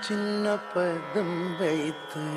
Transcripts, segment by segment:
சின்ன பதம் வைத்து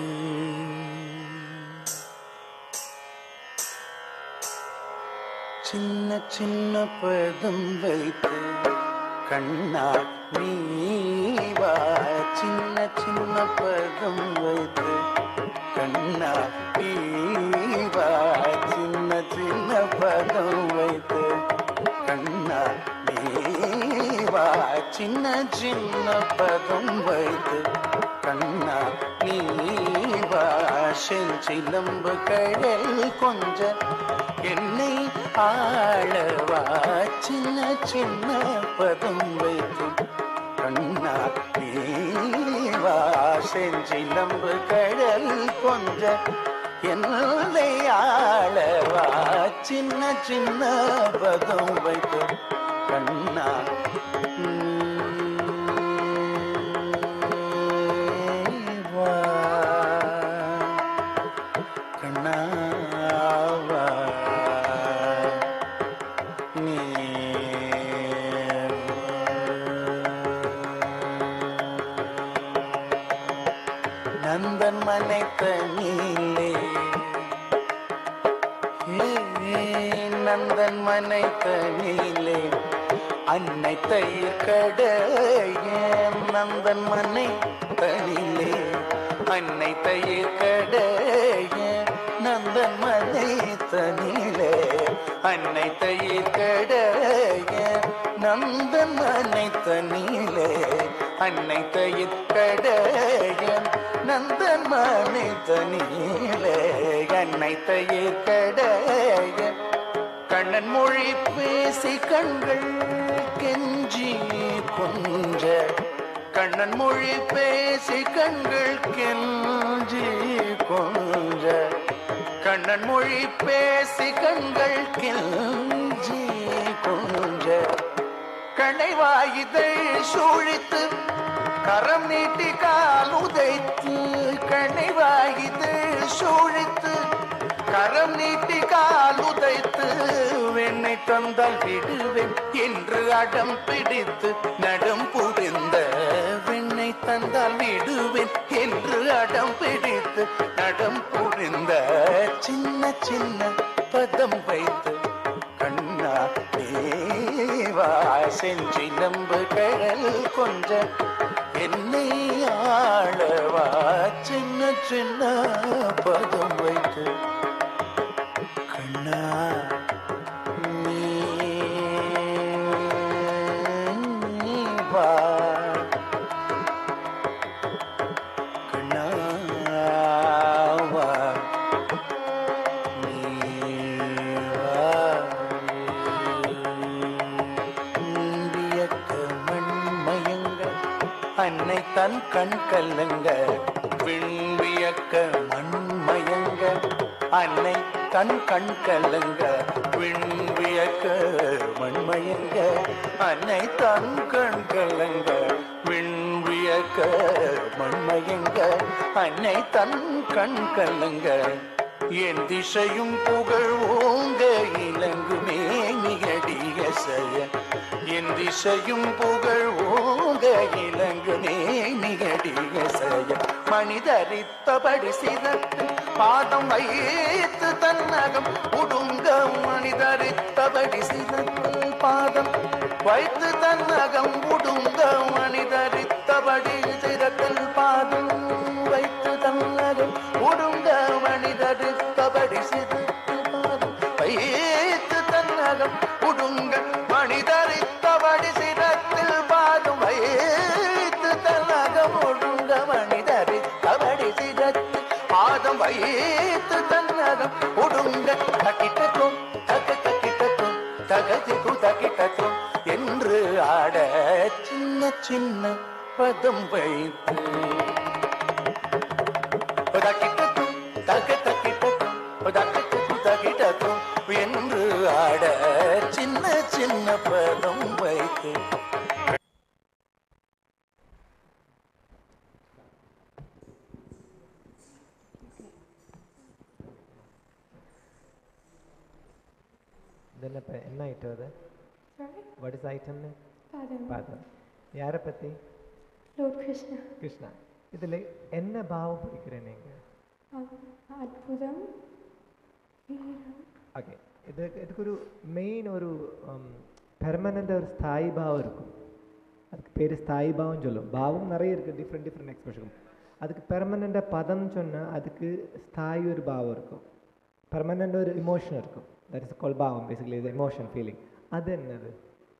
சின்ன சின்ன பதம் வைத்து கண்ணா நீவா சின்ன சின்ன பதம் வைத்து கண்ணா நீவா சின்ன சின்ன பதம் வைத்து கண்ணா நீவா சின்ன சின்ன பதம் வைத்து கண்ணா நீவா செஞ்சிலம்பு கடல் கொஞ்ச என்னை ஆளவா சின்ன சின்ன பதம் வைத்து கண்ணா நீவா செஞ்சிலம்பு கடல் கொஞ்ச என்னை ஆளவா சின்ன சின்ன பதம் வைத்து கண்ணா நீவா கண்ணாவா நந்தன் மனை தனிலே ஏ, நந்தன் மனை தனிலே அன்னை தயிர் கடைய நந்தன் மனை தனிலே அன்னை தயிர் கடைய நந்தன் மனை தனிலே அன்னை தயிர் கடைய நந்தன் மனை தனிலே அன்னை தயிர் கடைய நந்தன் மனை தனிலே அன்னை தயிர் கடைய கண்ணன் மொழி பேசி கண்கள் கெஞ்சி கொஞ்ச கண்ணன் மொழி பேசி கண்கள் கெஞ்சி கொஞ்ச கண்ணன் மொழி பேசி கண்கள் கெஞ்சி கொஞ்ச கணைவாயுதழ் சூழித்து கரம் நீட்டி கால் உதைத்து கணைவாயுதழ் சூழித்து கரம் நீட்டி கால் உதைத்து வெண்ணை தந்தால் விடுவேன் என்று அடம் பிடித்து நடம் புரிந்த வெண்ணை தந்தால் விடுவேன் என்று அடம் பிடித்து நடம் புரிந்த சின்ன சின்ன பதம் வைத்து கண்ணா தேவா செஞ்சி நம்பு கடல் கொஞ்ச என்னை ஆளவா சின்ன சின்ன பதம் வைத்து கண்ணா நீ வா கண்ணா வா நீந்தியக்க மண்மயங்க அன்னை தன் கண் கல்லங்க விண்வியக்க மண்மயங்க அன்னை தன் கண் கல்லங்க விண்வியக்க மண்மயங்க அன்னை தன் கண் கல்லங்க விண்வியக்க மண்மயங்க அன்னை தன் கண் கல்லங்க என் திசையும் புகழ் ஓங்க இலங்குமே நிகடிய செய்ய என் திசையும் புகழ் ஓங்க இலங்குமே நிகடிய செய்ய மனிதரித்தபடி சிதத்து பாதம் வைத்து தன்னகம் உடுங்க மனிதரித்தபடி சிதத்து பாதம் வைத்து தன்னகம் உடுங்க மனிதரித்தபடி சிதத்தில் பாதம் வைத்து தன்னகம் உடுங்க மனிதரித்தபடி சிதத்து பாதம் வைத்து தன்னகம் உடுங்க மனிதரித்தபடி சிரத்தில் பாதம் வைத்து தன்னகம் உடுங்க மனிதரித்தபடி சிரத்தில் பாதம் வைத்து தன்னகம் உடுங்க தக்கிட்டக்கும் தக்க தக்கிட்டக்கும் தகதிக்கும் தக்கிட்டக்கும் என்று ஆட சின்ன சின்ன பதம் வைத்து தக்கிட்டக்கும் தக்க தக்கிட்டக்கும் தக்கிட்டக்கும் தக்கிட்டக்கும் என்று ஆட சின்ன சின்ன பதம் வைத்து ഇതെല്ലാം ഇപ്പം എന്നാ ഐറ്റം അത് Sorry? What is item Pardon. പാദം യാരെ പറ്റി லார்ட் கிருஷ்ணா கிருஷ்ணா இதில் என்ன பாவம் பிடிக்கிறேன் நீங்கள் அற்புதம் வீரம் ஓகே இது இதுக்கு ஒரு மெயின் ஒரு பெர்மனൻ്റ് ஒரு ஸ்தாயி பாவம் இருக்கும் அதுக்கு பேர் ஸ்தாயி பாவம் சொல்லும் பாவம் நிறைய இருக்குது டிஃப்ரெண்ட் டிஃப்ரெண்ட் எக்ஸ்பிரஷன் அதுக்கு பெர்மனண்ட்டாக பதம் சொன்னால் அதுக்கு ஸ்தாயி ஒரு பாவம் இருக்கும் பெர்மனண்ட் ஒரு இமோஷன் இருக்கும் தட் இஸ் கால் பாவம் பேசிக்கலி இது எமோஷன் ஃபீலிங் அது என்னது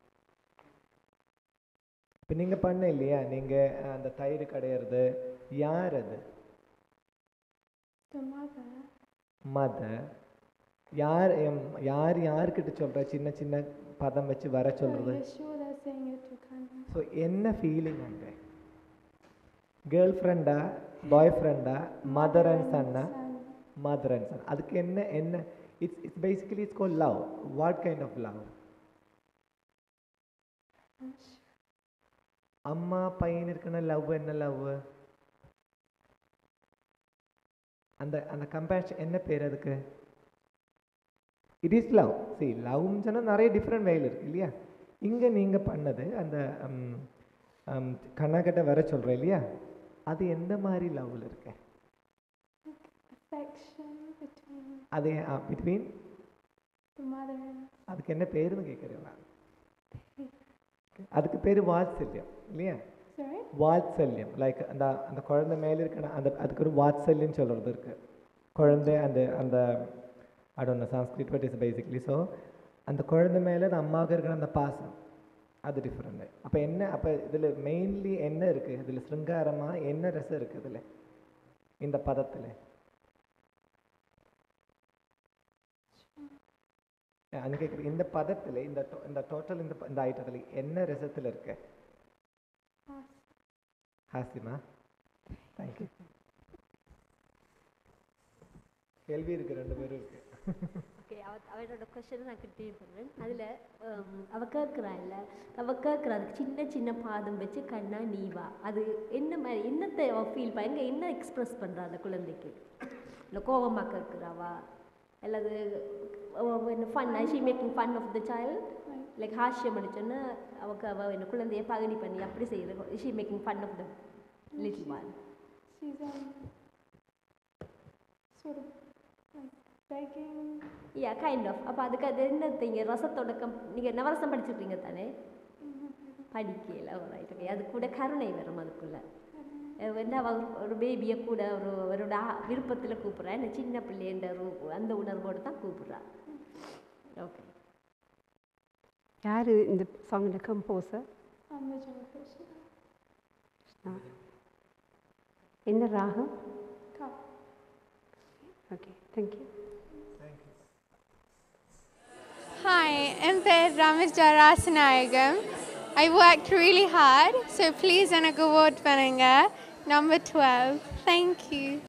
இப்போ நீங்கள் பண்ண இல்லையா நீங்கள் அந்த தயிர் கடையிறது யார் அது the mother மத யார் எம் யார் யார்கிட்ட சொல்கிற சின்ன சின்ன பதம் வச்சு வர சொல்கிறது Yashoda saying it to Kanna. So என்ன ஃபீலிங் அங்கே கேர்ள் ஃப்ரெண்டா பாய் ஃப்ரெண்டா மதர் அண்ட் சன்னா Son. மதர் அண்ட் சன் அதுக்கு என்ன என்ன it's it's basically it's call love what kind of love அம்மா பையன் இருக்கிற லவ் என்ன லவ் அந்த அந்த கம்பேஷன் என்ன பேர் அதுக்கு இட் இஸ் லவ் சரி லவ்னு சொன்னால் நிறைய டிஃப்ரெண்ட் வேல் இருக்கு இல்லையா இங்கே நீங்கள் பண்ணது அந்த கண்ணாக்கிட்ட வர சொல்கிறேன் இல்லையா அது எந்த மாதிரி லவ்வில் இருக்கு Affection between அது பிட்வீன் the mother and அதுக்கு என்ன பேருன்னு கேட்குறீங்களா அதுக்கு பேர் வாத்சல்யம் இல்லையா sorry வாத்சல்யம் லைக் அந்த அந்த குழந்தை மேலே இருக்கிற அந்த அதுக்கு ஒரு வாத்சல்யம் சொல்கிறது இருக்கு குழந்தை அந்த அந்த அடோன்ன Sanskrit but is basically so அந்த குழந்தை மேலே அந்த அம்மாவுக்கு இருக்கிற அந்த பாசம் அது டிஃப்ரெண்ட் அப்போ என்ன அப்போ இதில் மெயின்லி என்ன இருக்குது இதில் சிருங்காரமாக என்ன ரசம் இருக்குது இதில் இந்த பதத்தில் அது கேட்குறேன் இந்த பதத்தில் இந்த to- இந்த டோட்டல் இந்த ப- இந்த ஐட்டத்தில் என்ன ரசத்தில் இருக்கு ஹாசிமா தேங்க்யூ கேள்வி இருக்கு ரெண்டு பேரும் இருக்கு ஓகே அவ அவரோட கொஸ்டினை நான் கண்டினியூ பண்ணுறேன் அதில் அவ கேட்குறா இல்லை அவ கேட்குறா அதுக்கு சின்ன சின்ன பாதம் வச்சு கண்ணா நீ வா அது என்ன மாதிரி என்னத்தை அவ ஃபீல் பண்ண என்ன எக்ஸ்ப்ரெஸ் பண்ணுறா அந்த குழந்தைக்கு இல்லை கோபமாக கேட்குறாவா அல்லது அவ என்ன fun she making fun of the child like ஹாஸ்யம் அடிச்சோன்னா அவக்கு அவ என்ன குழந்தைய பகடி பண்ணி அப்படி செய்யறது she making fun of the little one she's um sort of like begging யா கைண்ட் ஆஃப் அப்போ அதுக்கு அது என்ன நீங்கள் ரசத்தோட கம் நீங்கள் நவரசம் படிச்சிருக்கீங்க தானே படிக்கல ரைட் ஓகே அது கூட கருணை வரும் அதுக்குள்ள அஹ் வந்து அவ ஒரு- ஒரு பேபியை கூட ஒரு அவரோட விருப்பத்தில் கூப்பிட்றா என்ன சின்ன பிள்ளைன்ற ஒரு அந்த உணர்வோடு தான் கூப்பிட்றா ஓகே யார் இந்த சாங்கோட கம்போசர் um Vijay Krishna. என்ன ராகம் Cup. ஓகே தேங்க்யூ Hi, என் பேர் Ramesh ஜராசநாயகம் I worked really hard, so please எனக்கு vote பண்ணுங்க. Number 12. Thank you.